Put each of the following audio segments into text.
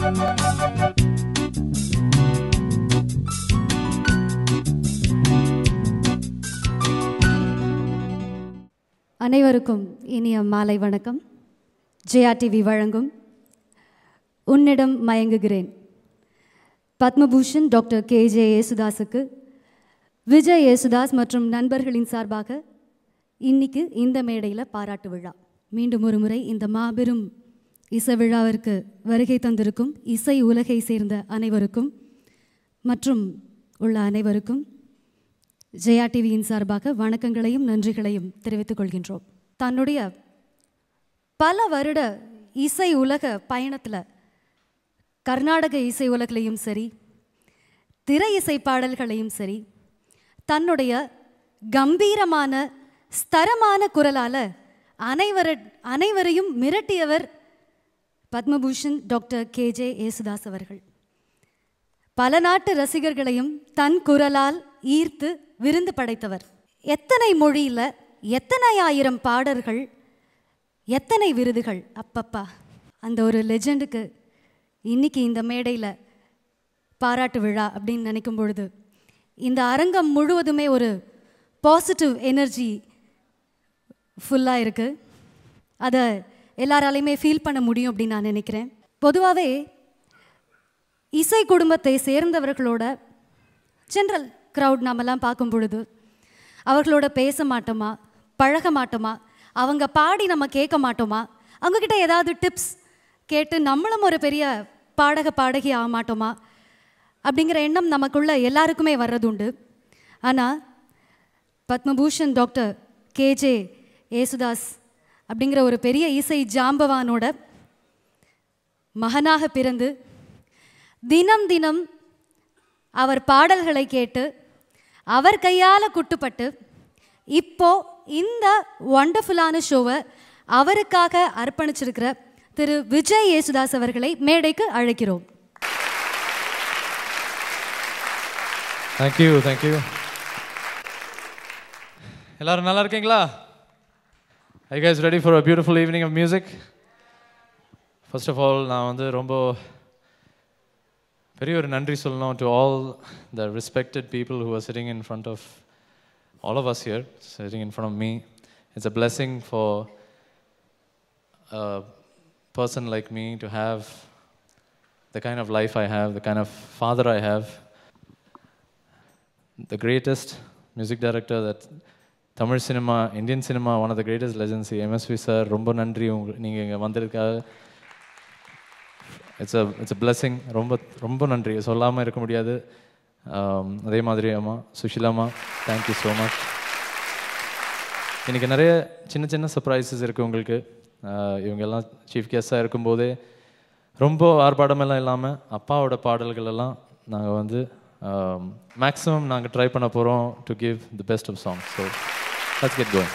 அனைவருக்கும் இனிய மாலை வணக்கம் ஜெயா டிவி வழங்கும் உன்னிடம் மயங்குகிறேன் பத்மபூஷன் டாக்டர் கே ஜே யேசுதாஸுக்கு விஜய் யேசுதாஸ் மற்றும் நண்பர்களின் சார்பாக இன்னைக்கு இந்த மேடையில் பாராட்டு விழா மீண்டும் ஒரு முறை இந்த மாபெரும் இசை விழாவிற்கு வருகை தந்திருக்கும் இசை உலகை சேர்ந்த அனைவருக்கும் மற்றும் உள்ள அனைவருக்கும் ஜெயா டிவியின் சார்பாக வணக்கங்களையும் நன்றிகளையும் தெரிவித்துக் கொள்கின்றோம் தன்னுடைய பல வருட இசை உலக பயணத்தில் கர்நாடக இசை உலகிலையும் சரி திரை இசை பாடல்களையும் சரி தன்னுடைய கம்பீரமான ஸ்தரமான குரலால் அனைவர அனைவரையும் மிரட்டியவர் Padma Bhushan doctor K J Yesudas அவர்கள் பல நாட்டு ரசிகர்களையும் தன் குரலால் ஈர்த்து விருந்து படைத்தவர் எத்தனை மொழியில் எத்தனை ஆயிரம் பாடல்கள் எத்தனை விருதுகள் அப்பப்பா அந்த ஒரு லெஜெண்டுக்கு இன்னைக்கு இந்த மேடையில் பாராட்டு விழா அப்படின்னு நினைக்கும் பொழுது இந்த அரங்கம் முழுவதுமே ஒரு பாசிட்டிவ் எனர்ஜி ஃபுல்லாக இருக்குது அதை எல்லாராலையுமே ஃபீல் பண்ண முடியும் அப்படின்னு நான் நினைக்கிறேன் பொதுவாகவே இசை குடும்பத்தை சேர்ந்தவர்களோட ஜென்ரல் க்ரௌட் நாமெல்லாம் பார்க்கும் பொழுது அவர்களோட பேச மாட்டோமா பழக மாட்டோமா அவங்க பாடி நம்ம கேட்க மாட்டோமா அவங்கக்கிட்ட ஏதாவது டிப்ஸ் கேட்டு நம்மளும் ஒரு பெரிய பாடக பாடகி ஆக மாட்டோமா அப்படிங்கிற எண்ணம் நமக்குள்ள எல்லாருக்குமே வர்றதுண்டு ஆனால் பத்மபூஷன் டாக்டர் கேஜே ஏசுதாஸ் அப்படிங்கிற ஒரு பெரிய இசை ஜாம்பவானோட மகனாக பிறந்து தினம் தினம் அவர் பாடல்களை கேட்டு அவர் கையால் குட்டுப்பட்டு இப்போ இந்த ஒண்டர்ஃபுல்லான ஷோவை அவருக்காக அர்ப்பணிச்சிருக்கிற திரு விஜய் யேசுதாஸ் அவர்களை மேடைக்கு அழைக்கிறோம் தேங்க்யூ தேங்க்யூ எல்லாரும் நல்லா இருக்கீங்களா hi guys ready for a beautiful evening of music first of all நான் வந்து ரொம்ப பெரிய ஒரு நன்றி சொல்லணும் to all the respected people who are sitting in front of all of us here sitting in front of me it's a blessing for a person like me to have the kind of life I have, the kind of father I have, the greatest music director that Tamil cinema Indian cinema one of the greatest legends MSV sir ரொம்ப நன்றி உங்க நீங்கள் இங்கே வந்திருக்காக it's a it's a blessing ரொம்ப ரொம்ப நன்றி சொல்லாமல் இருக்க முடியாது Um, அதே மாதிரி அம்மா சுஷிலாமா தேங்க்யூ ஸோ மச் இன்றைக்கி நிறைய சின்ன சின்ன சர்ப்ரைசஸ் இருக்குது உங்களுக்கு Uh, இவங்க எல்லாம் சீஃப் கெஸ்டாக இருக்கும்போதே ரொம்ப ஆர்ப்பாட்டமெல்லாம் இல்லாமல் அப்பாவோட பாடல்கள் எல்லாம் நாங்கள் வந்து மேக்ஸிமம் நாங்கள் ட்ரை பண்ண போகிறோம் to give the best of song so let's get going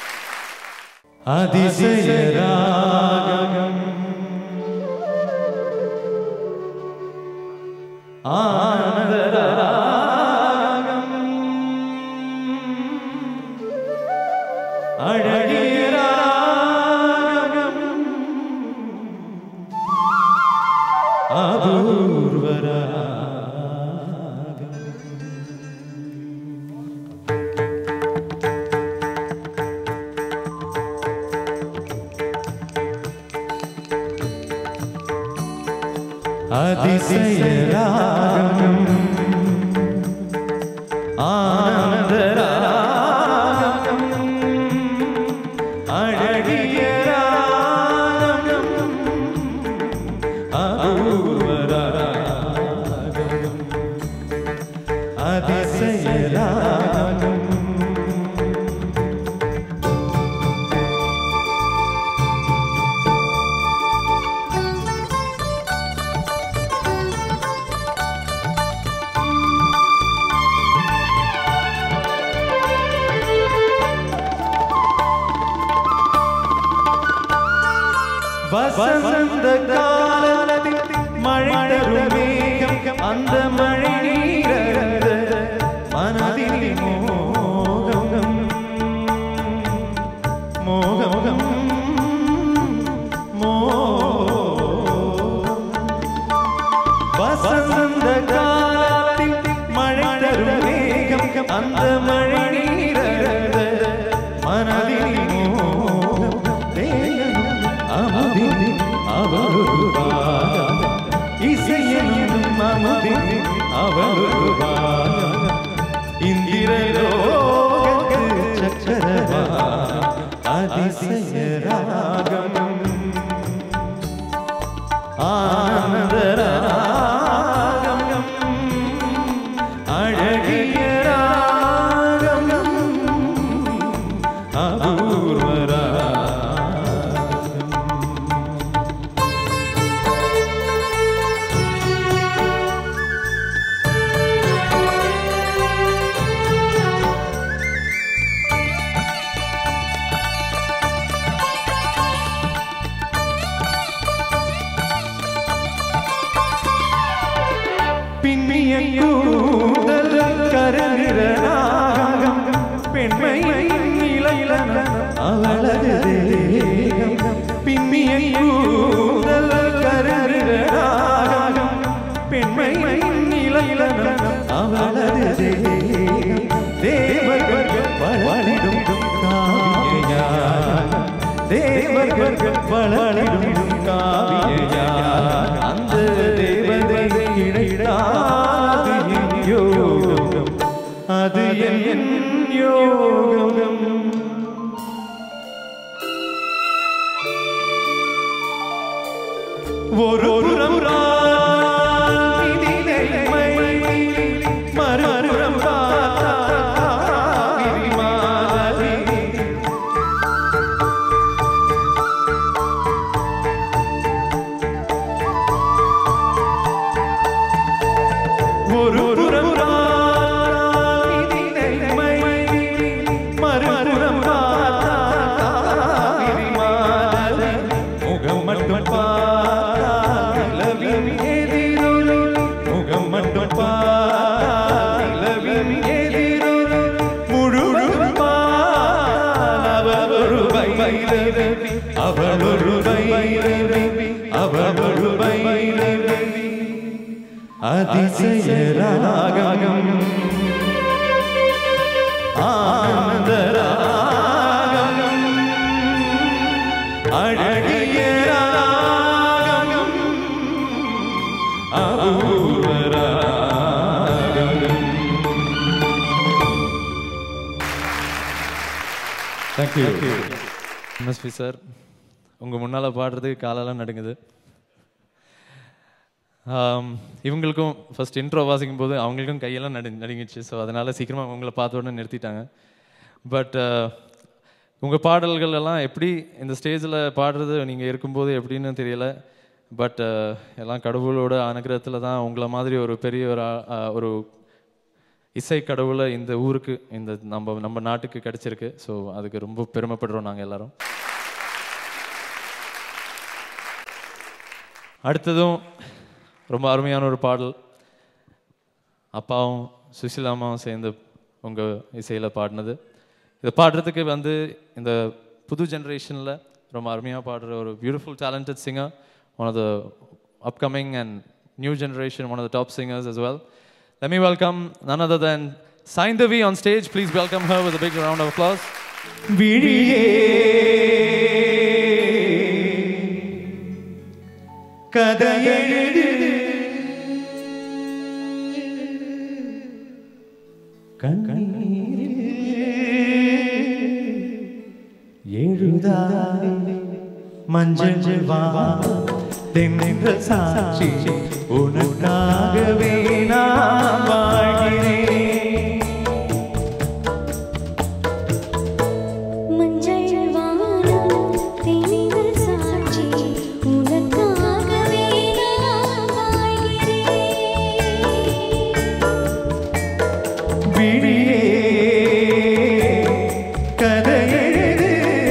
அதிசயராகம் ஆனந்தராகம் அழகிய ராகம் அபூர்வராகம் அதிசயராகம் ஆனந்தராகம் அழகிய ராகம் அபூர்வராகம் அதிசயராகம் வசந்த காலத்தில் மழை தரும் மேகம் அந்த மழை நீரந்த மனதில் மோகம் மோகம் மோகம் வசந்த காலத்தில் மழை தரும் மேகம் அந்த மழை நீரந்த மனதில் மோகம் தேயனும் அமுதில் அவளொரு பாகம் இசையனும் அமுதில் அவளொரு பாகம் இந்திரலோகத்து சக்கரவா அதிசய ராகம் ஆனந்த ராகம் அழகிய ராகம் அபூர்வ ராகம் பின்னிய கூந்தல் கரநிற நாகம் பெண்மை இளையிலன அவளது தேகம் பின்னிய கூந்தல் கரநிற நாகம் பெண்மை இளையிலன அவளது தேகம் தேவர்கள் வளரிடும் காவியாக தேவர்கள் வளரிடும் காவியாக அந்த தேவதை இழைத்தாது என் யோகம் அது என் யோகம் ஒரு புறம் ராணிதினை மறுபுறம் பார்த்தால் மாதவி ஒரு புறம் ராணிதினை மறுபுறம் பார்த்தால் மாதவி முகம் மட்டும் பார்த்தால் நிலவின் எதிரொலி முகம் மட்டும் பார்த்தால் நிலவின் எதிரொலி முழுவதும் பால் அவள் ஒரு வைரவி அவள் ஒரு வைரவி அவள் ஒரு வைரவி அதிசய ராகம் ஆனந்த ராகம் அழகிய ராகம் அபூர்வ ராகம் தேங்க்யூ எம்எஸ்பி சார் உங்கள் முன்னால் பாடுறதுக்கு காலெல்லாம் நடுங்குது ஆம், இவங்களுக்கும் ஃபர்ஸ்ட் இன்ட்ரோ வாசிக்கும் போது அவங்களுக்கும் கையெல்லாம் நடு நடுங்கிச்சு ஸோ அதனால் சீக்கிரமாக உங்களை பார்த்த உடனே நிறுத்திட்டாங்க பட் உங்கள் பாடல்கள் எல்லாம் எப்படி இந்த ஸ்டேஜில் பாடுறது நீங்கள் இருக்கும்போது எப்படின்னு தெரியல பட் எல்லாம் கடவுளோட அனுகிரகத்தில் தான் உங்களை மாதிரி ஒரு பெரிய ஒரு ஆ- ஆ, ஒரு இசை கடவுளை இந்த ஊருக்கு இந்த நம்ம நம்ம நாட்டுக்கு கிடைச்சிருக்கு ஸோ அதுக்கு ரொம்ப பெருமைப்படுறோம் நாங்கள் எல்லாரும் அடுத்ததும் ரொம்ப அருமையான ஒரு பாடல் அப்பாவும் சுசிலாமாவும் சேர்ந்து உங்கள் இசையில் பாடினது இதை பாடுறதுக்கு வந்து இந்த புது ஜென்ரேஷனில் ரொம்ப அருமையாக பாடுற ஒரு beautiful talented singer one of the upcoming and new generation one of the top singers as well let me welcome none other than Saindavi on stage please welcome her with a big round of applause விழியே கதையெழுது எழுதாய் மஞ்சள் வா தென்னின்ற சாட்சி உனக்காகவே நான் வாழ்கிறேன் மஞ்சள் வானம் தேனில் சாட்சி உனக்காகவே நான் வாழ்கிறேன் விழியே கதையெழுது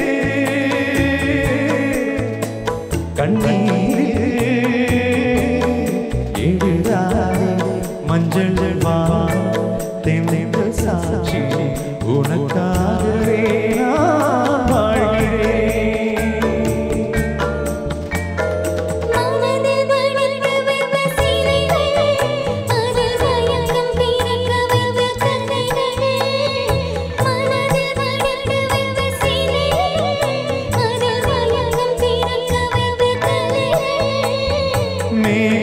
கண்ணீர் எழுதாதே மஞ்சள் வா தென்னின்ற சாட்சி உனக்காகவே நான் வாழ்கிறேன் மனதில் வளர்ந்து வந்த சிலைகள்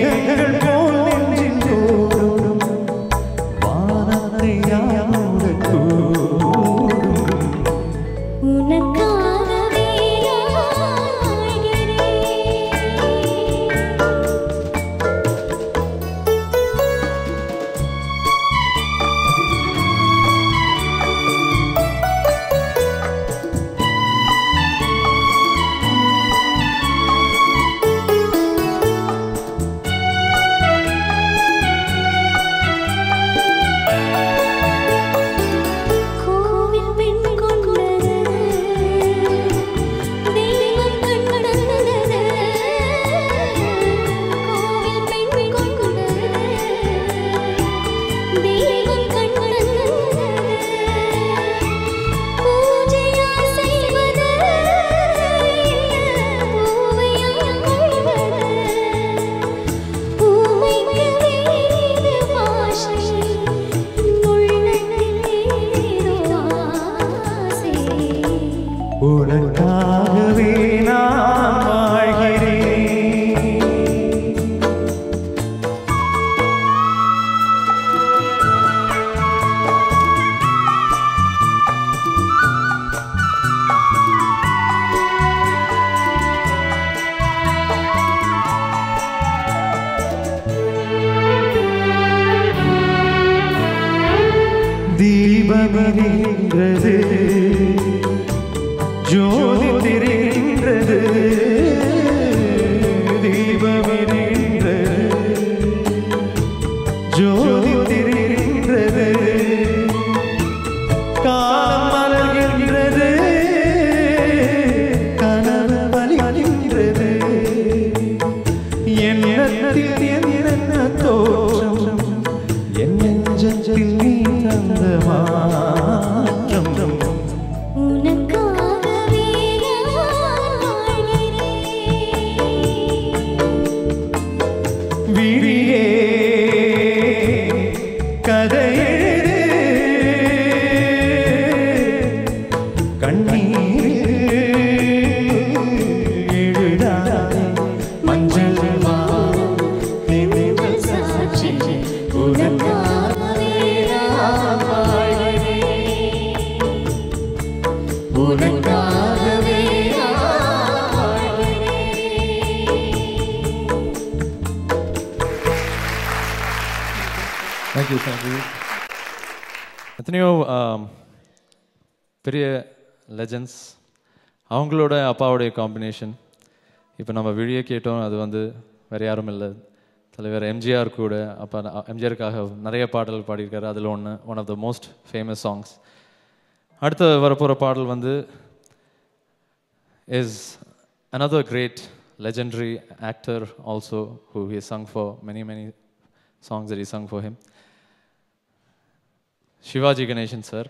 மேகங்கள் போல் நெஞ்சின் தோறும் வானத்தை யாரோடு கூடும் உனக்காகவே வாழ்கிறேன் கோவில் பெண் கொண்டது தெய்வம் கண்டது கோவில் பெண் கொண்டது தெய்வம் கண்டது பூஜையாய் செய்வது பூவையாய் கொள்வது பூமைக்கு வேறு பாஷை உள்ளத்தில் ஏதோ ஆசை உனக்காகவே நான் வாழ்கிறேன் தீபமிருந்தது ஜோதி தெரிகின்றது தீபமிருந்தது ஜோதி தெரிகின்றது காலம் மலர்கின்றது கனவு வலிக்கின்றது எண்ணத்தில் என்ன தோற்றம் என் நெஞ்சத்தில் நீ தந்த மாற்றம் உனக்காகவே நான் வாழ்கிறேன் விழியே கதையெழு கண்ணீர் எழுதாதே மஞ்சள் வானம் நினைவில் சாட்சி உனக்காகவே நான் வாழ்கிறேன் உனக்காகவே நான் வாழ்கிறேன் தேங்க்யூ தேங்க்யூ எத்தனையோ ஆம், பெரிய லெஜண்ட்ஸ் அவங்களோட அப்பாவுடைய காம்பினேஷன் இப்போ நம்ம விழிய கேட்டோம் அது வந்து வேறு யாரும் இல்லை தலைவர் எம்ஜிஆர் கூட அப்பா எம்ஜிஆருக்காக நிறைய பாடல்கள் பாடியிருக்காரு அதில் ஒன்று one of the most famous songs அடுத்து வரப்போகிற பாடல் வந்து is another great legendary actor also who he sung for many many songs that he sung for him Sivaji Ganesan sir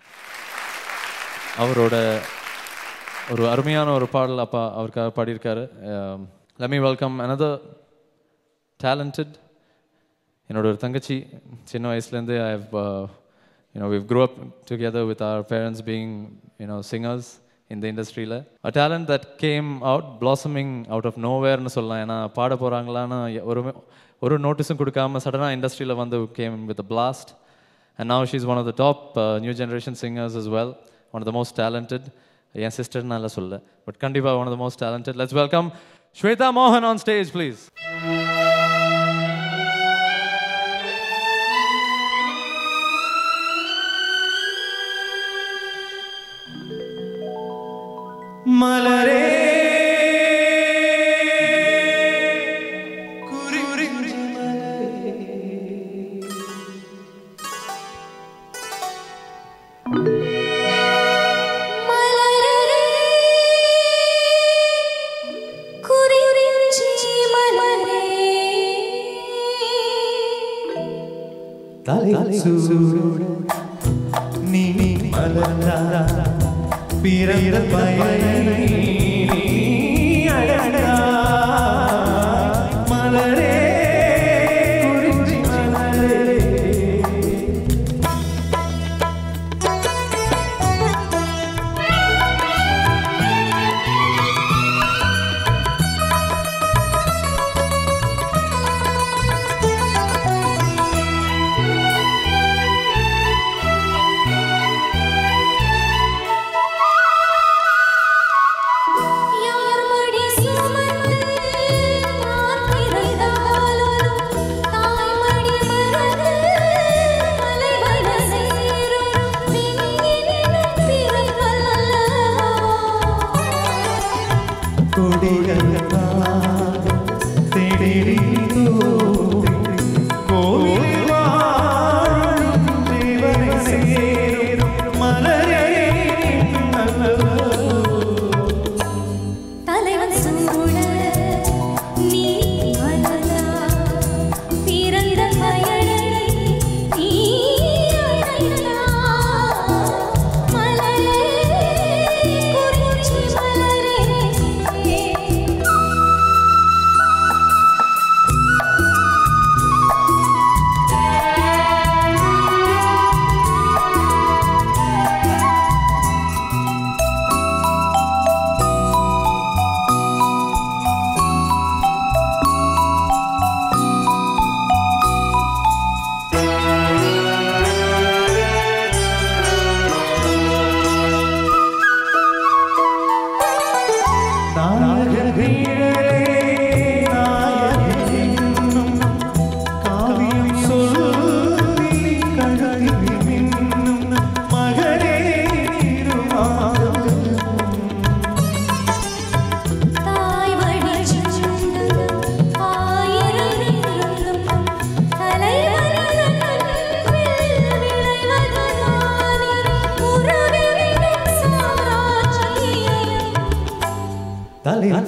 அவரோட ஒரு அருமையான ஒரு பாடல் அப்பா அவருக்காக பாடியிருக்காரு let me welcome another talented என்னோட ஒரு தங்கச்சி சின்ன வயசுலேருந்து I have you know we've grew up together with our parents being you know singers in the industryல a talent that came out blossoming out of nowhereன்னு சொல்லலாம் ஏன்னா பாட போகிறாங்களான்னு ஒரு ஒரு நோட்டீஸும் கொடுக்காம சடனாக இண்டஸ்ட்ரியில் வந்து came with a blast and now she's one of the top uh, new generation singers as well one of the most talented என் சிஸ்டர்னால சொல்ல பட் கண்டிப்பாக one of the most talented let's welcome Shweta Mohan on stage please மலரே குறிஞ்சி மலரே குறிஞ்சி மலரே தலை சூட நீ மலர்ந்தா பிறந்த பயனை அழகா மலரே குறிஞ்சி மலரே மலரே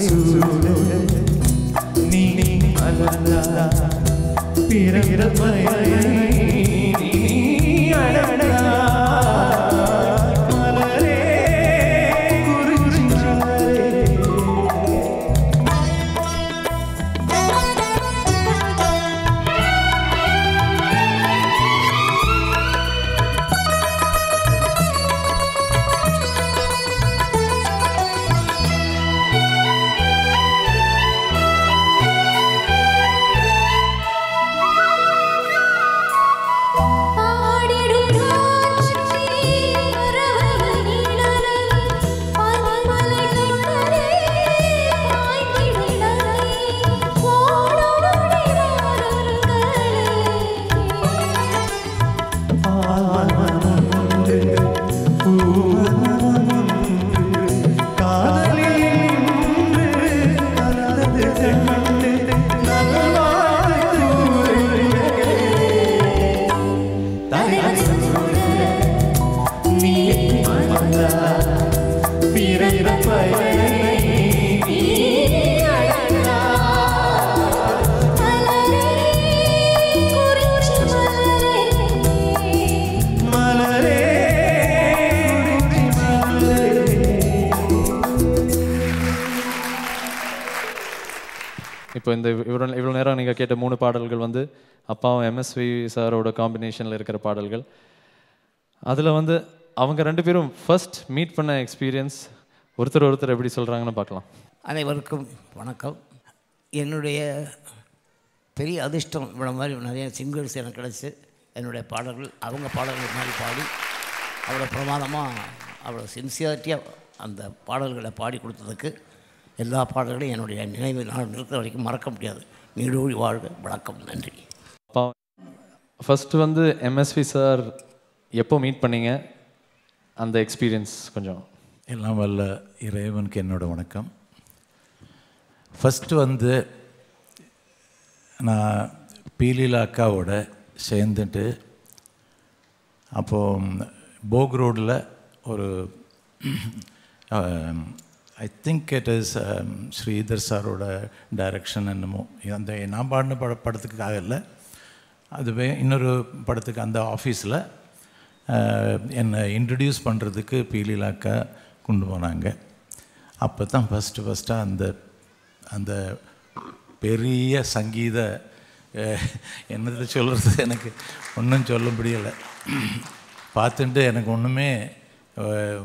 சூடு நீ மலர்ந்தா பிறப்பை நீ அடடா மலரே குறிஞ்சி மலரே பாடிடும் காற்றே பறவை நீளரே பனிமலை கண்டரே பாய்ந்திடும் நதி ஓடோடி காதலில் நின்று கலந்தது கண்டு நல்வாழ்வு நீ மலர்ந்தா பிறப்பை நீ அடடா மலரே குறிஞ்சி மலரே இப்போ இந்த இவ்வளோ இவ்வளோ நேரம் நீங்கள் கேட்ட மூணு பாடல்கள் வந்து அப்பாவும் எம்எஸ்வி சாரோட காம்பினேஷனில் இருக்கிற பாடல்கள் அதில் வந்து அவங்க ரெண்டு பேரும் ஃபர்ஸ்ட் மீட் பண்ண எக்ஸ்பீரியன்ஸ் ஒருத்தர் ஒருத்தர் எப்படி சொல்கிறாங்கன்னு பார்க்கலாம் அனைவருக்கும் வணக்கம் என்னுடைய பெரிய அதிர்ஷ்டம் இவ்வளோ மாதிரி நிறைய சிங்கர்ஸ் எனக்கு கிடச்சி என்னுடைய பாடல்கள் அவங்க பாடல்கள் மாதிரி பாடி அவ்வளோ பிரமாதமாக அவ்வளோ சின்சியாரிட்டியாக அந்த பாடல்களை பாடி கொடுத்ததுக்கு எல்லா பாடல்களையும் என்னுடைய நினைவு நான் இருக்கிற வரைக்கும் மறக்க முடியாது நீடூழி வாழ்க வணக்கம் நன்றி அப்பா ஃபஸ்ட்டு வந்து எம்எஸ்வி சார் எப்போ மீட் பண்ணீங்க அந்த எக்ஸ்பீரியன்ஸ் கொஞ்சம் எல்லாம் வல்ல இறைவனுக்கு என்னோட வணக்கம் ஃபஸ்ட்டு வந்து நான் பீலிலா அக்காவோட சேர்ந்துட்டு அப்போது போக் ரோடில் ஒரு I think it is Sridhar சாரோட டைரக்ஷன் என்னமோ அந்த நான் பாடின பட படத்துக்காக இல்லை அதுவே இன்னொரு படத்துக்கு அந்த ஆஃபீஸில் என்னை இன்ட்ரடியூஸ் பண்ணுறதுக்கு பீலிலாக்கா கொண்டு போனாங்க அப்போ தான் ஃபஸ்ட்டு ஃபஸ்ட்டாக அந்த அந்த பெரிய சங்கீத அஹ், என்னது சொல்கிறது எனக்கு ஒன்றும் சொல்ல முடியலை பார்த்துட்டு எனக்கு ஒன்றுமே அஹ்,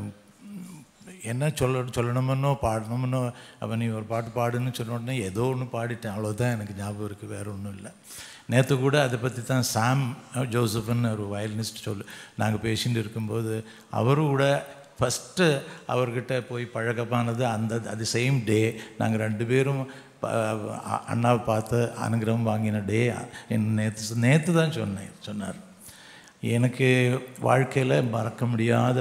என்ன சொல்ல சொல்லணுமோ பாடணுமோ அவன் நீ ஒரு பாட்டு பாடுன்னு சொன்ன உடனே ஏதோ ஒன்று பாடிட்டேன் அவ்வளோதான் எனக்கு ஞாபகம் இருக்குது வேறு ஒன்றும் இல்லை நேற்று கூட அதை பற்றி தான் சாம் ஜோசப்னு ஒரு வயலினிஸ்ட் சொல்லு நாங்கள் பேசிட்டு இருக்கும்போது அவரும் கூட ஃபஸ்ட்டு அவர்கிட்ட போய் பழக்கமானது அந்த அது சேம் டே நாங்கள் ரெண்டு பேரும் ப- அ- அண்ணாவை பார்த்து அனுகிரகம் வாங்கின டே நேற்று நேற்று தான் சொன்னேன் சொன்னார் எனக்கு வாழ்க்கையில் மறக்க முடியாத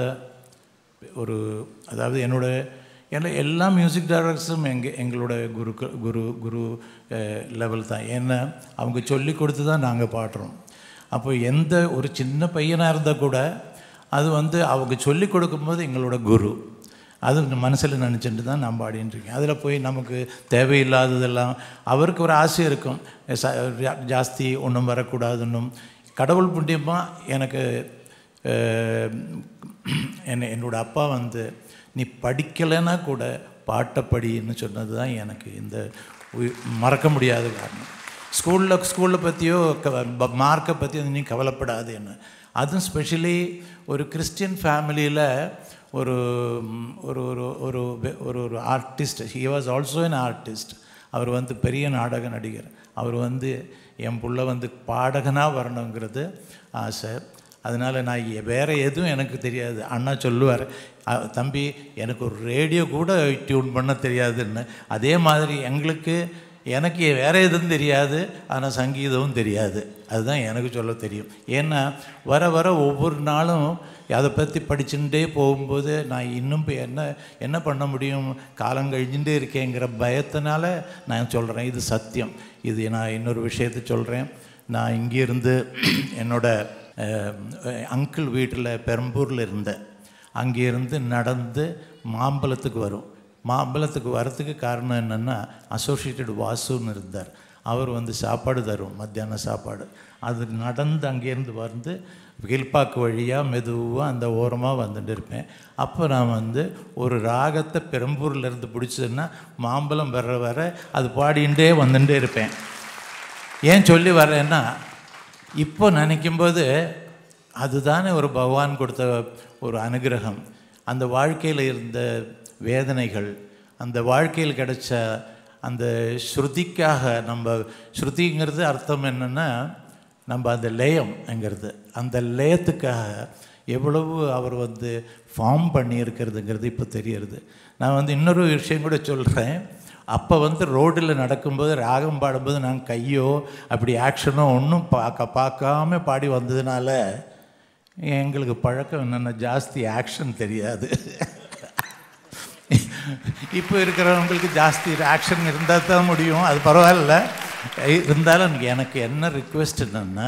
ஒரு அதாவது என்னோட ஏன்னா எல்லா மியூசிக் டைரக்டர்ஸும் எங்க எங்களோட குரு குரு குரு லெவல் தான் ஏன்னா அவங்க சொல்லி கொடுத்து தான் நாங்கள் பாடுறோம் அப்போ எந்த ஒரு சின்ன பையனாக இருந்தால் கூட அது வந்து அவங்க சொல்லி கொடுக்கும்போது எங்களோட குரு அது மனசில் நினச்சிட்டு தான் நான் பாடின்னு இருக்கேன் அதில் போய் நமக்கு தேவையில்லாததெல்லாம் அவருக்கு ஒரு ஆசை இருக்கும் ச- ஜா- ஜாஸ்தி ஒன்றும் வரக்கூடாதுன்னும் கடவுள் புண்ணியமாக எனக்கு அஹ், என்ன என்னோட அப்பா வந்து நீ படிக்கலைன்னா கூட பாட்டை படின்னு சொன்னது தான் எனக்கு இந்த உயி- மறக்க முடியாத காரணம் ஸ்கூலில் ஸ்கூலில் பற்றியோ மார்க்கை பற்றியோ நீ கவலைப்படாது என்ன அதுவும் ஸ்பெஷலி ஒரு கிறிஸ்டியன் ஃபேமிலியில் ஒரு ம், ஒரு ஒரு ஒரு வெ- ஒரு ஒரு artist he was also an artist அவர் வந்து பெரிய நாடக நடிகர் அவர் வந்து என் புள்ள வந்து பாடகனாக வரணுங்கிறது ஆசை அதனால் நான் எ- வேற எதுவும் எனக்கு தெரியாது அண்ணா சொல்லுவார் "அ- தம்பி எனக்கு ஒரு ரேடியோ கூட டியூன் பண்ண தெரியாதுன்னு அதே மாதிரி எங்களுக்கு எனக்கு வேற எதுவும் தெரியாது ஆனால் சங்கீதமும் தெரியாது அதுதான் எனக்கு சொல்ல தெரியும் ஏன்னா வர வர ஒவ்வொரு நாளும் அதை பற்றி படிச்சுட்டே போகும்போது நான் இன்னும் இப்ப என்ன என்ன பண்ண முடியும் காலம் கழிஞ்சுட்டே இருக்கேங்கிற பயத்தினால நான் சொல்கிறேன் இது சத்தியம் இது நான் இன்னொரு விஷயத்தை சொல்கிறேன் நான் இங்கேருந்து என்னோட அங்கிள் வீட்டில் பெரம்பூரில் இருந்தேன் அங்கேருந்து நடந்து மாம்பலத்துக்கு வரும் மாம்பழத்துக்கு வரத்துக்கு காரணம் என்னென்னா அசோசியேட்டட் வாசுன்னு இருந்தார் அவர் வந்து சாப்பாடு தரும் மத்தியான சாப்பாடு அது நடந்து அங்கேருந்து வந்து கீழ்ப்பாக்கு வழியாக மெதுவாக அந்த ஓரமாக வந்துட்டு இருப்பேன் அப்போ நான் வந்து ஒரு ராகத்தை பெரம்பூர்லேருந்து பிடிச்சதுன்னா மாம்பழம் வர வர அது பாடிண்டே வந்துட்டே இருப்பேன் ஏன் சொல்லி வரேன்னா இப்போ நினைக்கும்போது அதுதானே ஒரு பகவான் கொடுத்த ஒரு அனுகிரகம் அந்த வாழ்க்கையில் இருந்த வேதனைகள் அந்த வாழ்க்கையில் கிடைச்ச அந்த ஸ்ருதிக்காக நம்ம ஸ்ருதிங்கிறது அர்த்தம் என்னென்னா நம்ம அந்த லயம்ங்கிறது அந்த லயத்துக்காக எவ்வளவு அவர் வந்து ஃபார்ம் பண்ணியிருக்கிறதுங்கிறது இப்போ தெரியறது நான் வந்து இன்னொரு விஷயம் கூட சொல்கிறேன் அப்போ வந்து ரோட்டில் நடக்கும்போது ராகம் பாடும்போது நான் கையோ அப்படி ஆக்ஷனோ ஒன்றும் பார்க்க பார்க்காம பாடி வந்ததுனால எங்களுக்கு பழக்கம் என்னென்ன ஜாஸ்தி ஆக்ஷன் தெரியாது இப்போ இருக்கிறவங்களுக்கு ஜாஸ்தி ஆக்ஷன் இருந்தால் தான் முடியும் அது பரவாயில்ல இருந்தாலும் எனக்கு என்ன ரிக்வெஸ்ட் என்னென்னா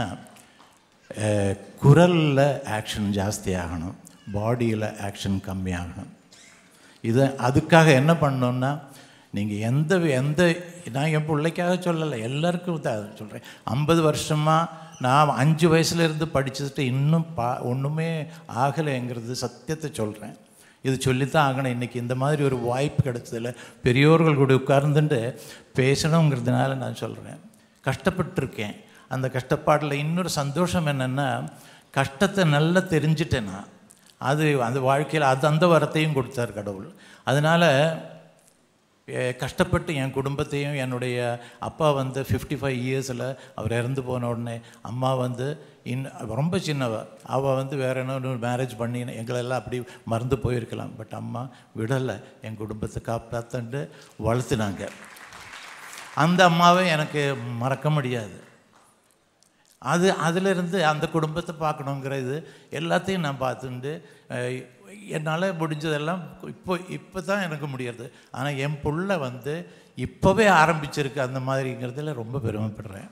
குரலில் ஆக்ஷன் ஜாஸ்தி ஆகணும் பாடியில் ஆக்ஷன் கம்மியாகணும் இது அதுக்காக என்ன பண்ணோன்னா நீங்கள் எந்த எந்த நான் என் பிள்ளைக்காக சொல்லலை எல்லாருக்கும் தான் சொல்கிறேன் ஐம்பது வருஷமாக நான் அஞ்சு வயசுலேருந்து படிச்சுட்டு இன்னும் பா ஒன்றுமே ஆகலைங்கிறது சத்தியத்தை சொல்கிறேன் இது சொல்லித்தான் ஆகணும் இன்றைக்கி இந்த மாதிரி ஒரு வாய்ப்பு கிடைச்சதில்ல பெரியோர்கள் கூட உட்கார்ந்துட்டு பேசணுங்கிறதுனால நான் சொல்கிறேன் கஷ்டப்பட்டிருக்கேன் அந்த கஷ்டப்பாட்டில் இன்னொரு சந்தோஷம் என்னென்னா கஷ்டத்தை நல்லா தெரிஞ்சிட்டேன் நான் அது அந்த வாழ்க்கையில் அது அந்த வரத்தையும் கொடுத்தார் கடவுள் அதனால் எ- கஷ்டப்பட்டு என் குடும்பத்தையும் என்னுடைய அப்பா வந்து ஃபிஃப்டி ஃபைவ் இயர்ஸில் அவர் இறந்து போன உடனே அம்மா வந்து இன் ரொம்ப சின்னவ அவள் வந்து வேற என்ன மேரேஜ் பண்ணி எங்களெல்லாம் அப்படி மறந்து போயிருக்கலாம் பட் அம்மா விடலை என் குடும்பத்தை காப்பாற்றிட்டு வளர்த்துனாங்க அந்த அம்மாவை எனக்கு மறக்க முடியாது அது அதிலிருந்து அந்த குடும்பத்தை பார்க்கணுங்கிற இது எல்லாத்தையும் நான் பார்த்துட்டு அஹ், என்னால் முடிஞ்சதெல்லாம் இப்போ இப்போ தான் எனக்கு முடியாது ஆனால் என் புள்ள வந்து இப்போவே ஆரம்பிச்சிருக்கு அந்த மாதிரிங்கிறதுல ரொம்ப பெருமைப்படுறேன்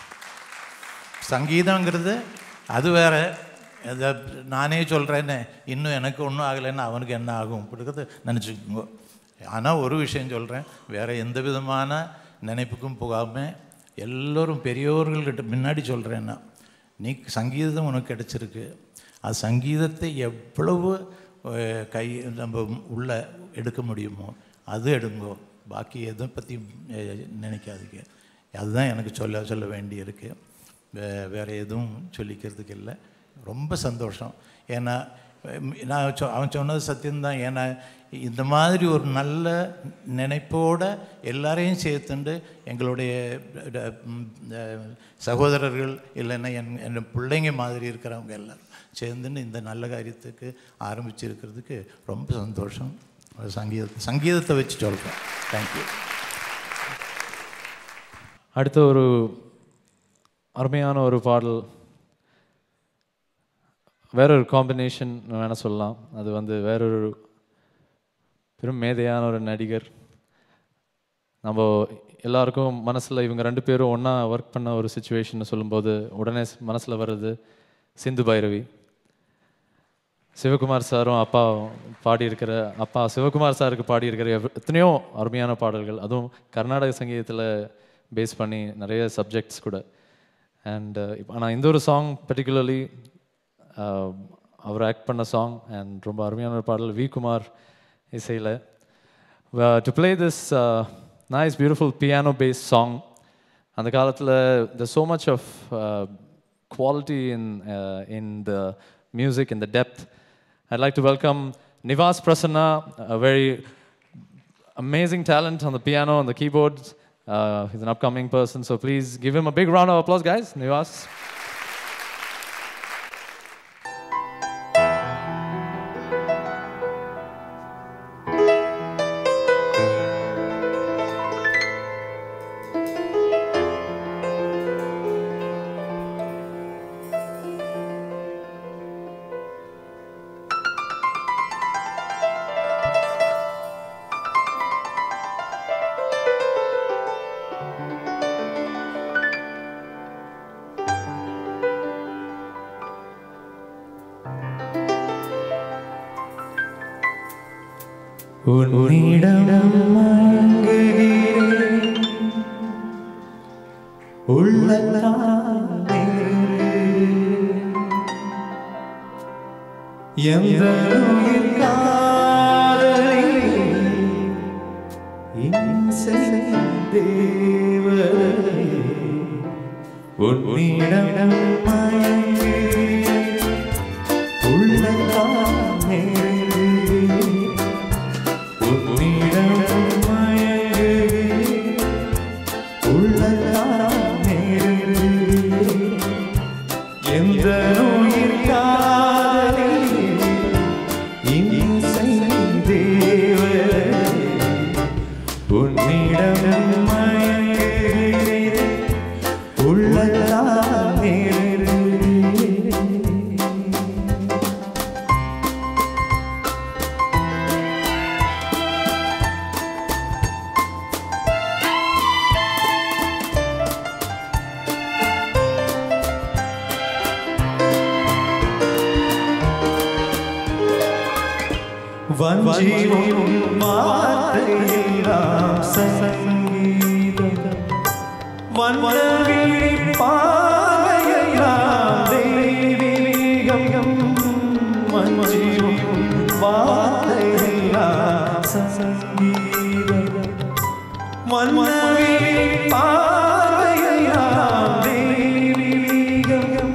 சங்கீதங்கிறது அது வேற அதை நானே சொல்கிறேன்னு இன்னும் எனக்கு ஒன்றும் ஆகலைன்னு அவனுக்கு என்ன ஆகும் கொடுக்குறது நினச்சிக்கோங்க ஆனால் ஒரு விஷயம் சொல்கிறேன் வேறு எந்த விதமான நினைப்புக்கும் போகாமல் எல்லோரும் பெரியோர்கள்கிட்ட முன்னாடி சொல்கிறேன் நான் நீ சங்கீதம் உனக்கு கிடைச்சிருக்கு அது சங்கீதத்தை எவ்வளவு அஹ், கை நம்ம உள்ள எடுக்க முடியுமோ அது எடுங்கோ பாக்கி எதை பற்றி நினைக்காதீங்க அதுதான் எனக்கு சொல்ல சொல்ல வேண்டியிருக்கு வே வேறு எதுவும் சொல்லிக்கிறதுக்கு இல்லை ரொம்ப சந்தோஷம் ஏன்னா ம், நான் சொ அவன் சொன்னது சத்தியம்தான் ஏன்னா இந்த மாதிரி ஒரு நல்ல நினைப்போட எல்லாரையும் சேர்த்துண்டு எங்களுடைய ட- ம், அஹ், சகோதரர்கள் இல்லைன்னா என் என் பிள்ளைங்க மாதிரி இருக்கிறவங்க எல்லாரும் சேர்ந்துன்னு இந்த நல்ல காரியத்துக்கு ஆரம்பிச்சிருக்கிறதுக்கு ரொம்ப சந்தோஷம் சங்கீத சங்கீதத்தை வச்சு சொல்கிறேன் தேங்க்யூ அடுத்த ஒரு அருமையான ஒரு பாடல் வேறொரு காம்பினேஷன் வேணால் சொல்லலாம் அது வந்து வேறொரு பெரும் மேதையான ஒரு நடிகர் நம்ம எல்லாருக்கும் மனசில் இவங்க ரெண்டு பேரும் ஒன்றா ஒர்க் பண்ண ஒரு சுச்சுவேஷன் சொல்லும்போது உடனே மனசில் வர்றது சிந்து பைரவி சிவகுமார் சாரும் அப்பா பாடியிருக்கிற அப்பா சிவகுமார் சாருக்கு பாடியிருக்கிற எவ்- எத்தனையோ அருமையான பாடல்கள் அதுவும் கர்நாடக சங்கீதத்தில் பேஸ் பண்ணி நிறைய சப்ஜெக்ட்ஸ் கூட அண்ட் ஆனால் இந்த ஒரு சாங் பர்டிகுலர்லி அவர் ஆக்ட் பண்ண சாங் அண்ட் ரொம்ப அருமையான ஒரு பாடல் வி குமார் இசையில் to play this nice beautiful piano base song அந்த காலத்தில் த so much of uh, quality in, uh, in the music, in the depth. I'd like to welcome Nivas Prasanna, a very amazing talent on the piano and the keyboards. Uh, he's an upcoming person, so please give him a big round of applause, guys. Nivas. ஆ உன்னிடம் மயங்குகிறேன் உள்ளத்தாலே எந்த உயிர் காதலை இன்சை தேவரை உன்னிடம் மயங்குகிறேன் உள்ளத்தாலே உன்னிடம் மயங்குகிறேன் உள்ளத்தாலே எந்த உயிர் காதலை இன்சை தேவரை உன்னிடம் மயங்குகிறேன் உள்ளத்தாலே வஞ்சியும் வார்த்தையெல்லாம் சங்கீதம் வண்ணவிழி பாவையெல்லாம் தெய்வீகம் வஞ்சியும் வார்த்தையெல்லாம் சங்கீதம் வண்ணவிழி பாவையெல்லாம் தெய்வீகம்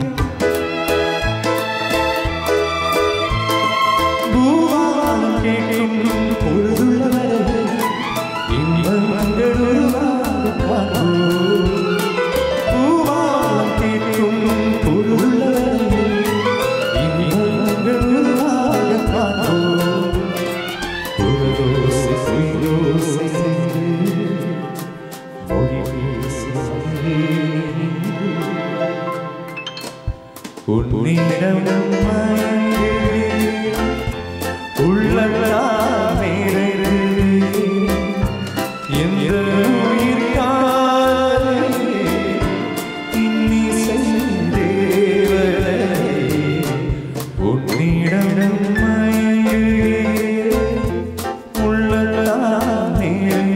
பூவானம் கேட்கும் பொழுதுள்ளவரை இன்பங்கள் உருவாக காண்போம். பூவானம் கேட்கும் பொழுதுள்ளவரை இன்பங்கள் உருவாக காண்போம். குரலோசை, குயிலோசை சேர்ந்து மொழி பேசி உன்னிடம் மயங்குகிறேன் உள்ளத்தாலே எந்த உயிர் காதலே இன்னிசை தேவதை உன்னிடம் மயங்குகிறேன் உள்ளத்தாலே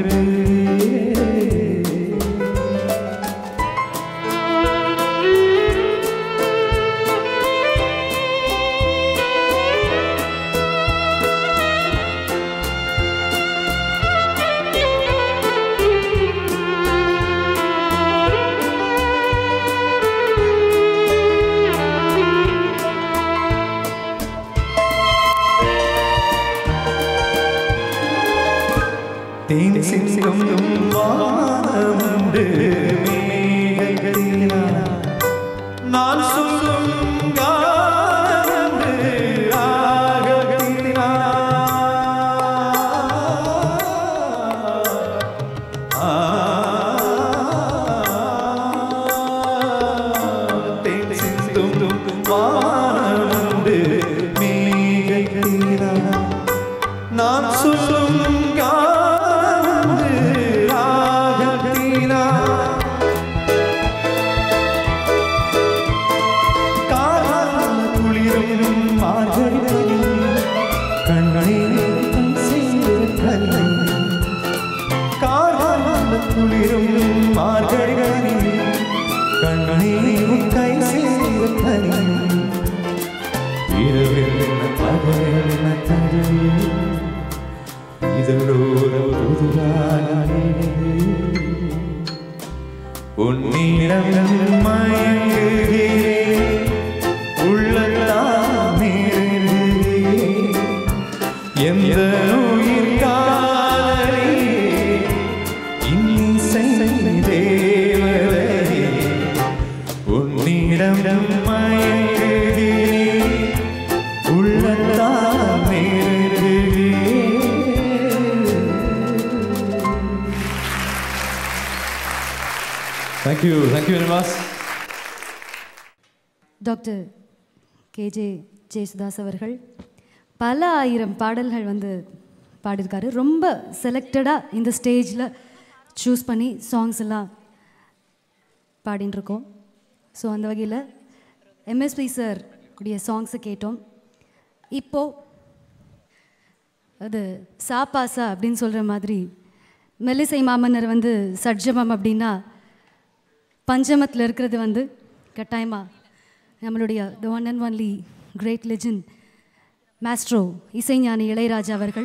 தேன் சிந்தும் வானமுண்டு மேகங்களினால் நான் சொல்லும் கானமுண்டு ராகத்தினால். தேன் சிந்தும் வானமுண்டு மேகங்களினால் நான் சொல்லும் காது ராகத்தினா காலால குளிரும் மார்கழிகளில் கண்ணீரை கண் செய்து கண்ணை காலால குளிரும் மார்கழிகளில் கண்ணீரை கை செய்து கண்ணை இரவில் பகலில் தந்தையில் இதழோர புதுரானே உன்னிடம் மயங்குகிறேன் உள்ளத்தாமே எந்த உயிர் காதலே இன்னிசை தேவதை உன்னிடம் மயங்குகிறேன் உள்ளத்தாமே Thank you. Thank you very much. Doctor K J Yesudas அவர்கள் பல ஆயிரம் பாடல்கள் வந்து பாடியிருக்காரு ரொம்ப செலக்டடாக இந்த ஸ்டேஜில் சூஸ் பண்ணி சாங்ஸ் எல்லாம் பாடின்னு இருக்கோம் ஸோ அந்த வகையில் எம்எஸ்பி சார் உடைய சாங்ஸை கேட்டோம் இப்போது அது சாப்பாசா அப்படின்னு சொல்கிற மாதிரி மெல்லிசை மாமன்னர் வந்து சட்ஜமம் அப்படின்னா பஞ்சமத்தில் இருக்கிறது வந்து கட்டாயமாக நம்மளுடைய the one and only great legend maestro இசைஞானி இளையராஜா அவர்கள்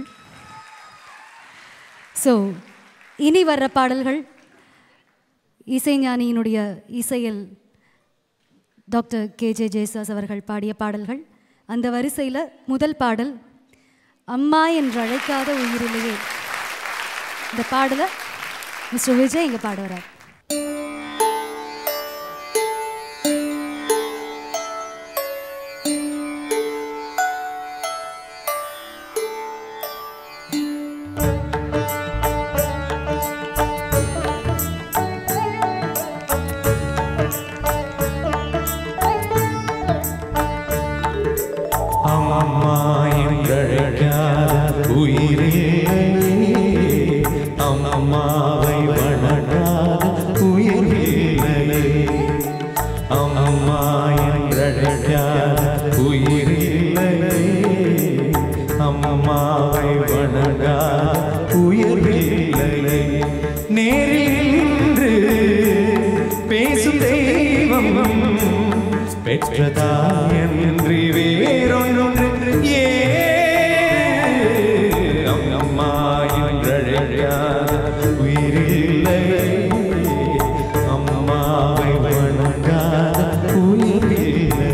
ஸோ இனி வர்ற பாடல்கள் இசைஞானியினுடைய இசையில் டாக்டர் கே ஜே ஜேசாஸ் அவர்கள் பாடிய பாடல்கள் அந்த வரிசையில் முதல் பாடல் அம்மா என்று அழைக்காத உயிரிலேயே இந்த பாடலை மிஸ்டர் விஜய் இங்கே பாட வரார் அம்மா என்றழைக்காத உயிரில்லை அம்மாவை வணங்காத உயிரில்லை அம்மா என்றழைக்காத உயிரில்லை அம்மாவை வணங்காத உயிரில்லை நேரில் நின்று பேசும் தெய்வம் பெற்றதாயன்றி வேறொன்று ஏ அம்மா என்றழையாத உயிரில்லை அம்மாவை வணங்காத உயிரில்லை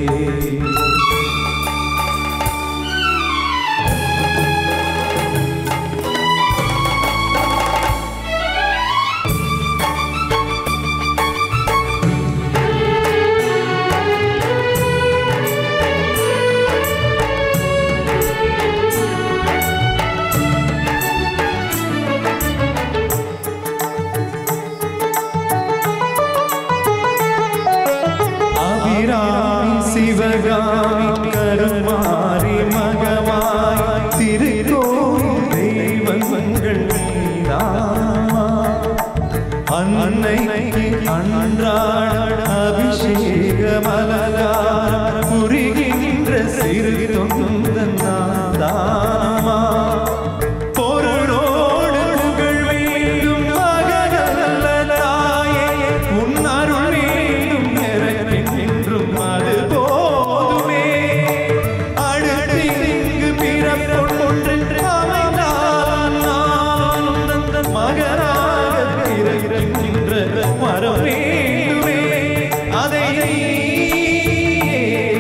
அபிராமி சிவகாமி கருமாரி மகமாய் திருக்கோயில் தெய்வங்கள் நீதாமா அன்னைக்கு அன்றாட அபிஷேக மலரார் புரிகின்ற சிறு தொந்தன் நாதாமா பொருளோடு புகழ் வேண்டும் மகனல்ல தாயே உன் அருள் வேண்டும் நின்றும் அது போதுமே அடுத்து இங்கு பிறப்பொன்று அமைந்தான் நான் உந்தன் மகனாக பிறக்கின்ற வரம் வேண்டுமே அதை நீயே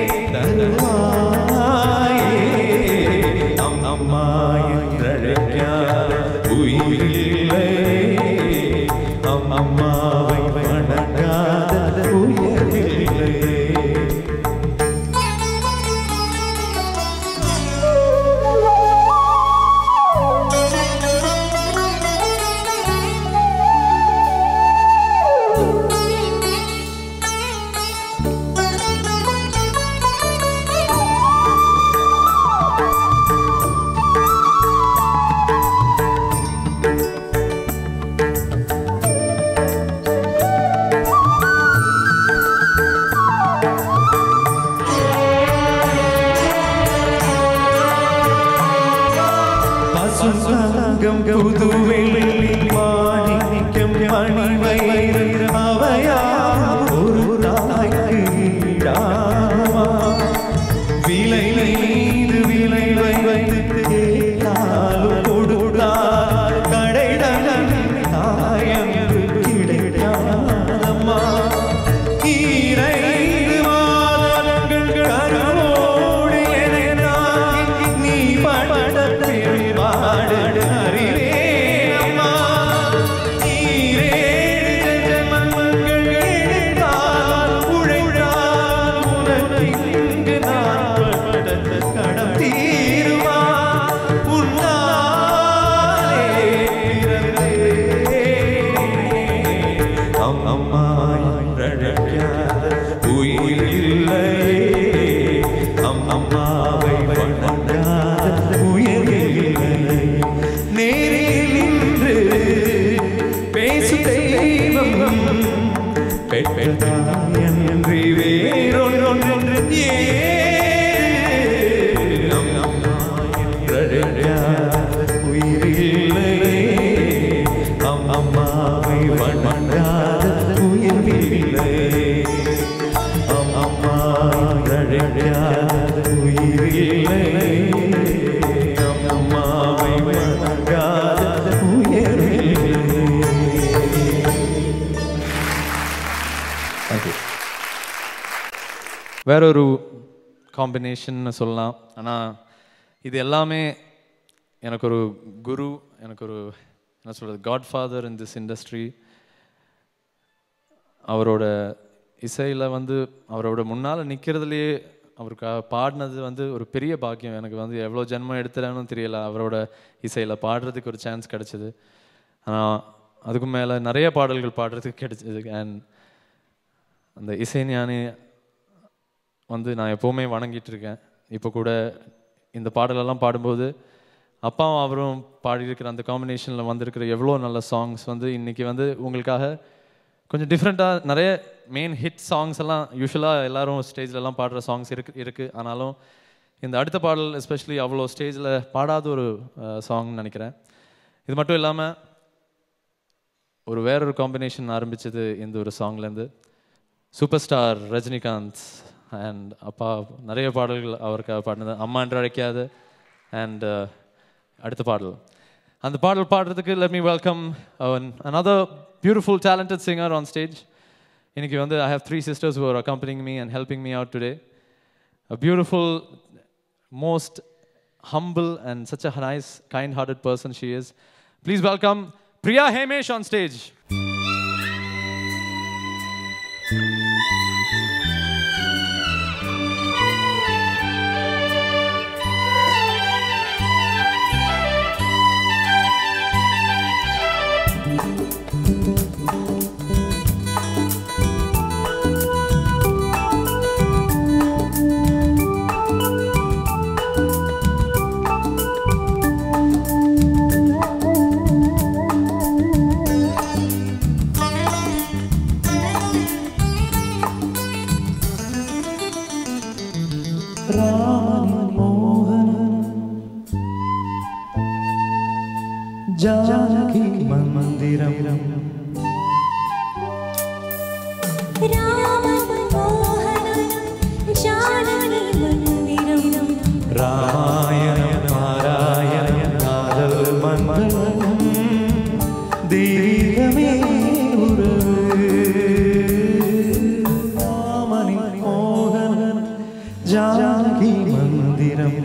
தருவாயே அம் அம்மா என்றழைக்காத உயிரில்லை அம் அம்மாவை வணங்காத உயிரில்லை பசுசங்கம் புதுவெள்ளி மாணிக்கம் மணிவயிறு அவையா ஒரு தாய்க்கு ஈடாமா. விலை மீது விலை வைத்து கேட்டாலும் கொடுத்தால் கடைடன் தாயன்று கிடைக்காதம்மா ஈரைந்து மாதங்கள் கருவோடு என்னை தாங்கி நீ பட பெருமாடு அறிவேனம்மா. ஈரேழு ஜென்மங்கள் எடுத்தால் உழைத்தால் உனக்கு இங்கு நான் பட்ட கடம் தீருமா? உன்னாலே பிறந்தேன். அம் அம்மா என்றழைக்காத உயிரில்லை அம் அம்மாவை வணங்காத உயிரில்லை நேரில் நின்று பேசு தெய்வம் பெற்றாயன்றி வேறொன்று ஏ அம் அம்மா என்றழைக்காத வேற ஒரு காம்பினேஷன்னு சொல்லலாம் ஆனால் இது எல்லாமே எனக்கு ஒரு குரு எனக்கு ஒரு என்ன சொல்கிறது godfather in this industry அவரோட இசையில் வந்து அவரோட முன்னால் நிற்கிறதுலையே அவருக்கு பாடினது வந்து ஒரு பெரிய பாக்கியம் எனக்கு வந்து எவ்வளோ ஜென்மம் எடுத்துறேன்னு தெரியல அவரோட இசையில் பாடுறதுக்கு ஒரு சான்ஸ் கிடச்சிது ஆனால் அதுக்கு மேலே நிறைய பாடல்கள் பாடுறதுக்கு கிடைச்சிது அண்ட் அந்த இசைஞானி வந்து நான் எப்போவுமே வணங்கிட்டு இருக்கேன் இப்போ கூட இந்த பாடலெல்லாம் பாடும்போது அப்பாவும் அவரும் பாடியிருக்கிற அந்த காம்பினேஷனில் வந்திருக்கிற எவ்வளோ நல்ல சாங்ஸ் வந்து இன்றைக்கி வந்து உங்களுக்காக கொஞ்சம் டிஃப்ரெண்ட்டாக நிறைய மெயின் ஹிட் சாங்ஸ் எல்லாம் யூஸ்வலாக எல்லாரும் ஸ்டேஜ்லலாம் பாடுற சாங்ஸ் இருக்கு இருக்குது ஆனாலும் இந்த அடுத்த பாடல் எஸ்பெஷலி அவ்வளோ ஸ்டேஜில் பாடாத ஒரு சாங்னு நினைக்கிறேன் இது மட்டும் இல்லாமல் ஒரு வேறொரு காம்பினேஷன் ஆரம்பிச்சது இந்த ஒரு சாங்லேருந்து சூப்பர் ஸ்டார் ரஜினிகாந்த் அண்ட் அப்பா நிறைய பாடல்கள் அவருக்காக பாடினது அம்மா என்று அழைக்காது அண்ட் அடுத்த பாடல் அந்த பாடல் பாடுறதுக்கு let me welcome uh, another beautiful talented singer on stage இன்னைக்கு வந்து I have three sisters who are accompanying me and helping me out today a beautiful most humble and such a nice kind-hearted person she is please welcome Priya Hemesh on stage Janaki மந்திரம் ராமாயணம் பாராயணம் காதல் மந்திரம் தெய்வமே உறவு ராமனி மோகனன் ஜானகி மந்திரம்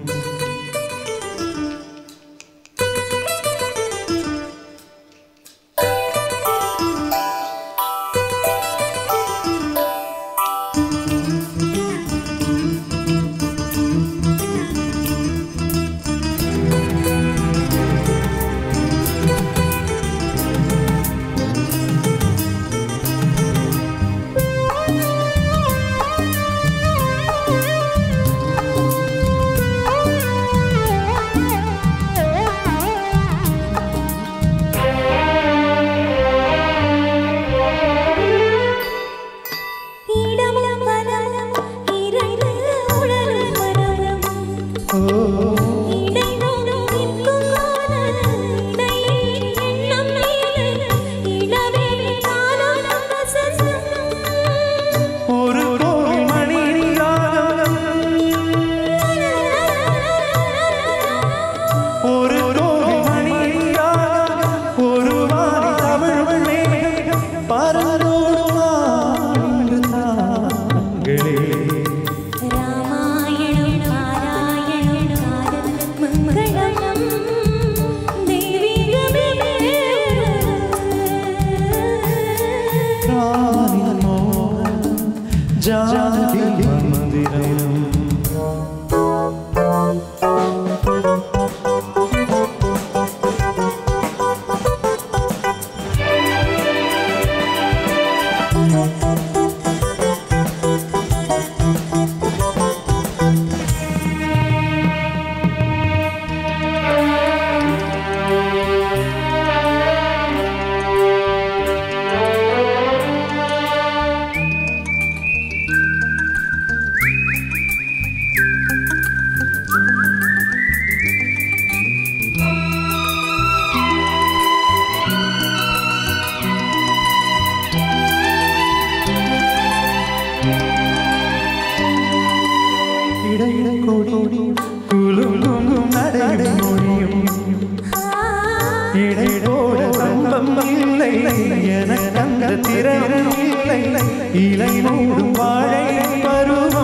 ஒரு கோவில் மணி ராகம் ஒரு கோவில் மணி ராகம் ஒரு வாரி தமிழ் மேகம் பரந்தோடுமா என்று தாங்களே ராமாயணம் பாராயணம் காதல் மங்களம் தெய்வீகமே ராணி மோகன் ஜானகி மந்திரம் இடையிடை கொடி குலுங்கும் நடை மொழியும் இடையோட சம்பம் இல்லை எனக்கு அந்த திறனும் இல்லை இலை மூடும் வாழை பருவம்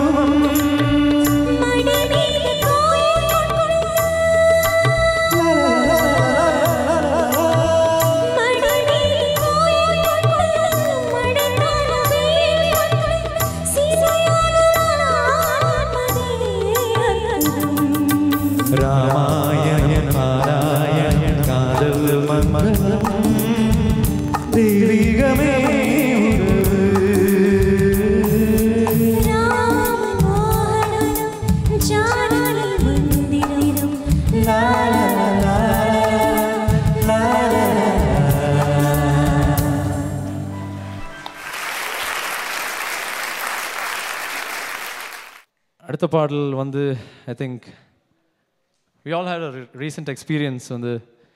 அடுத்த பாடல் வந்து I think we all had a recent experience வந்து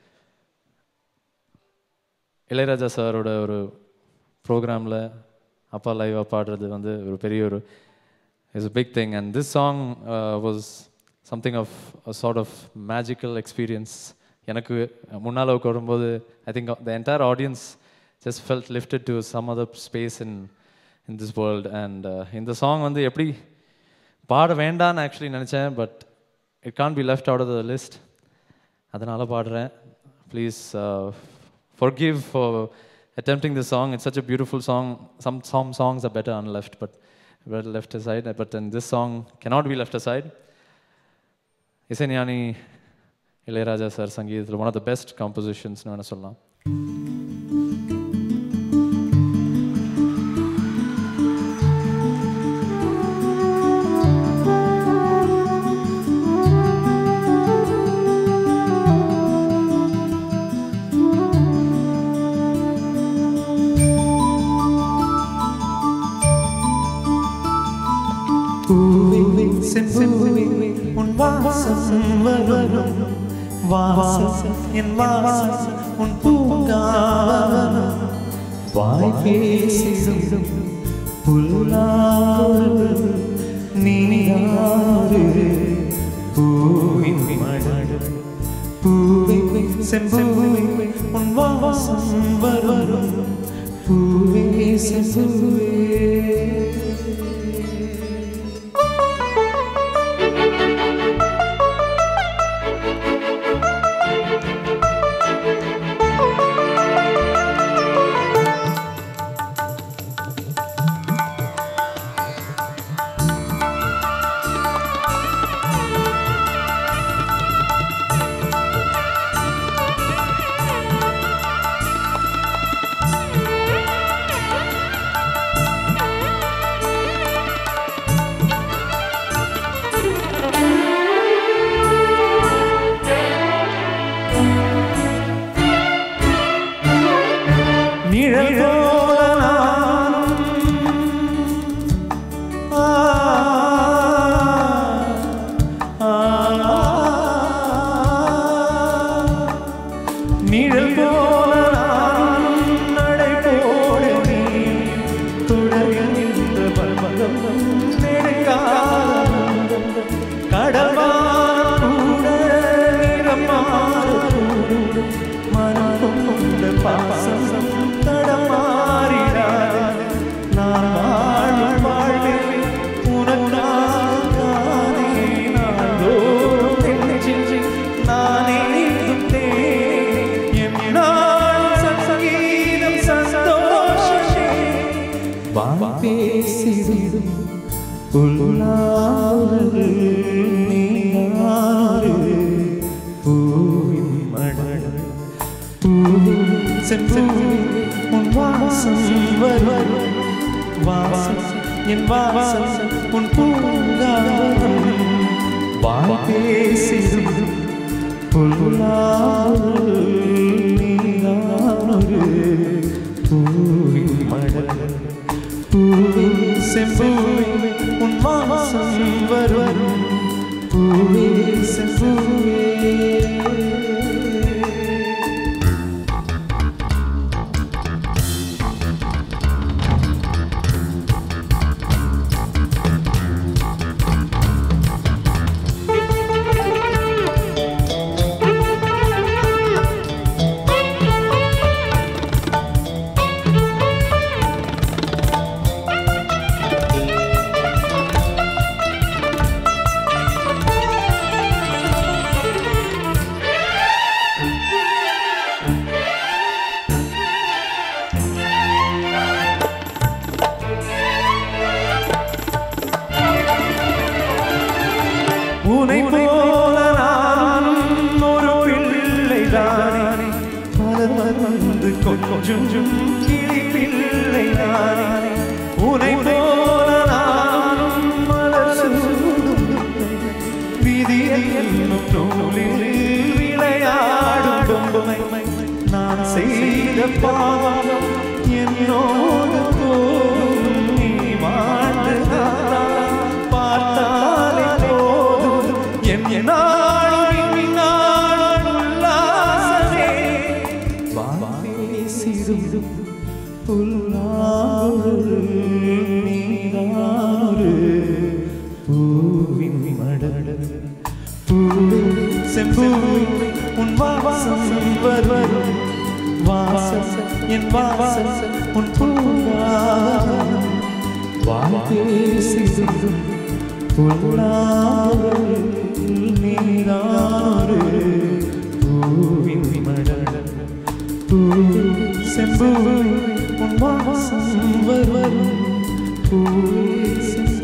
இளையராஜா சாரோட ஒரு ப்ரோக்ராமில் அப்பா லைவாக பாடுறது வந்து ஒரு பெரிய ஒரு is a big thing and this song was something of sort of magical experience எனக்கு முன்னால் வரும்போது I think the entire audience just felt lifted to some other space in in this world and இந்த song வந்து எப்படி பாட வேண்டான்னு actually நினச்சேன் but it can't be left out of the list அதனால் பாடுறேன் please forgive for attempting this song. It's such a beautiful song. Some, some songs are better unleft, but better left aside. But then this song cannot be left aside. இசைஞானி Ilaiyaraaja sir சங்கீதத்தில் one of the best கம்போசிஷன்ஸ்னு வேணால் சொல்லலாம் பூவே செம்பூவே உன் வாசம் வரும் வாசம் என் வாசம் உன் பூங்காவனம் வாய் பேசிடும் புல்லாறு நீயாறு பூவின் மழை பூவே செம்பூவே உன் வாசம் வரும் பூவே செம்பூவே நிழல் போல நானும் ஆ, ஆ, நிழல் போல நானும் நடைபோட நீ தொடர்கின்ற பர்வதம் நெடுங்காலம் கடவான கூட நிறமாறக்கூடும் மனம் கொண்ட பாசம் தடமாறிடாத நான் வாழும் வாழ்வே உனக்காகத்தானே நாள்தோறும் நெஞ்சில் நானே தேனே என் நாள் சங்கீதம் சந்தோஷமே வாய் பேசிடும் புல்லாறு நீயாறு பூவின் மடல் பூவே செம்பூவே உன் வாசம் வரும் வாசம் என் வாசம் உன் பூங்காவனம் வாய் பேசிடும் புல்லாறு நீயாறு பூவின் மடல் பூவே செம்பூவே உன் வாசம் வரும் பூவே செம்பூவே உனை போல நானும் ஒரு பிள்ளைதானே பலர் வந்து கொஞ்சம் கிளி பிள்ளைதானே உனை போல நானும் மலர் சூடும் விதியில் என்னும் நூலில் விளையாடும் பொம்மை நான் செய்த பாவம் என்னோடு போகும் நீ வாழ்ந்ததா பார்த்தால் என்னாலும் இந்நாளும் உல்லாசமே வாசிடும் புல்லாங்குழல் நீராறு பூவின் மடல் பூவே செம்பூவே உன் வாசம் வரும் வாசம் என் வாசம் உன் பூவாரம் வாசிடும் புல்லாங்குழல் நீராறு பூவின் மடல் பூவே செம்பூவே உன் வாசம் வரும் பூவே செம்பூவே